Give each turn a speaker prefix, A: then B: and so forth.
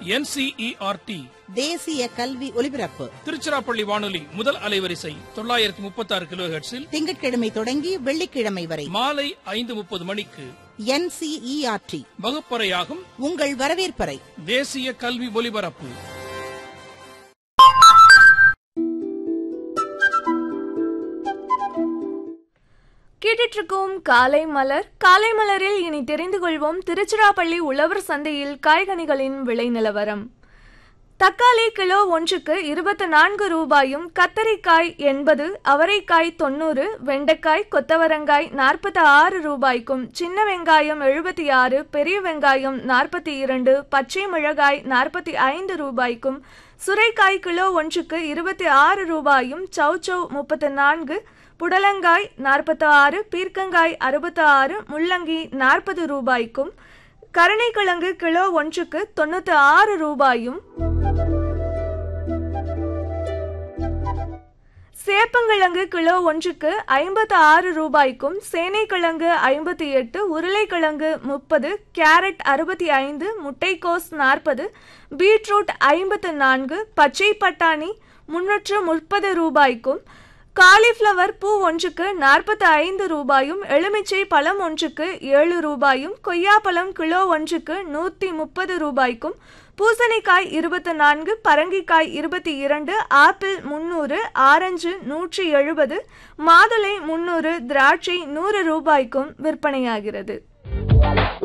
A: NCERT
B: தேசிய கல்வி ஒலிபரப்பு
A: திருச்சிராப்பள்ளி வானொலி முதல் அலைவரிசை தொள்ளாயிரத்தி முப்பத்தி ஆறு கிலோ
B: திங்கட்கிழமை தொடங்கி வெள்ளிக்கிழமை வரை
A: மாலை ஐந்து முப்பது மணிக்கு
B: என்சிஇஆர்டி
A: வகுப்பறையாகும்
B: உங்கள் வரவேற்பறை
A: தேசிய கல்வி ஒலிபரப்பு
C: கேட்டுட்டு இருக்கோம் காலை மலர் காலை மலரில் இனி தெரிந்து கொள்வோம் திருச்சிராப்பள்ளி உழவர் சந்தையில் காய்கனிகளின் விலை நிலவரம் தக்காளி கிலோ ஒன்றுக்கு இருபத்தி நான்கு ரூபாயும் கத்தரிக்காய் எண்பது அவரைக்காய் தொண்ணூறு வெண்டைக்காய் கொத்தவரங்காய் நாற்பத்தி ஆறு ரூபாய்க்கும் சின்ன வெங்காயம் எழுபத்தி ஆறு பெரிய வெங்காயம் நாற்பத்தி இரண்டு பச்சை மிளகாய் நாற்பத்தி ஐந்து ரூபாய்க்கும் சுரைக்காய் கிலோ ஒன்றுக்கு இருபத்தி ஆறு ரூபாயும் சௌச்சௌ முப்பத்தி நான்கு புடலங்காய் நாற்பத்தி ஆறு பீர்க்கங்காய் அறுபத்தி ஆறு முள்ளங்கி நாற்பது ரூபாய்க்கும் கருணைக்கிழங்கு கிலோ ஒன்றுக்கு தொண்ணூற்றி ஆறு ரூபாயும் சேப்பங்கிழங்கு கிலோ ஒன்றுக்கு ஐம்பத்து ஆறு ரூபாய்க்கும் சேனைக்கிழங்கு ஐம்பத்தி எட்டு உருளைக்கிழங்கு முப்பது கேரட் அறுபத்தி ஐந்து முட்டைக்கோஸ் நாற்பது பீட்ரூட் ஐம்பத்து நான்கு பச்சை பட்டாணி முன்னூற்று முப்பது ரூபாய்க்கும் காலிஃப்ளவர் பூ ஒன்றுக்கு நாற்பத்தி ஐந்து ரூபாயும் எலுமிச்சை பழம் ஒன்றுக்கு ஏழு ரூபாயும் கொய்யாப்பழம் கிலோ ஒன்றுக்கு நூற்றி முப்பது ரூபாய்க்கும் பூசணிக்காய் இருபத்தி நான்கு பரங்கிக்காய் இருபத்தி இரண்டு ஆப்பிள் முந்நூறு ஆரஞ்சு நூற்றி எழுபது மாதுளை முந்நூறு திராட்சை நூறு ரூபாய்க்கும் விற்பனையாகிறது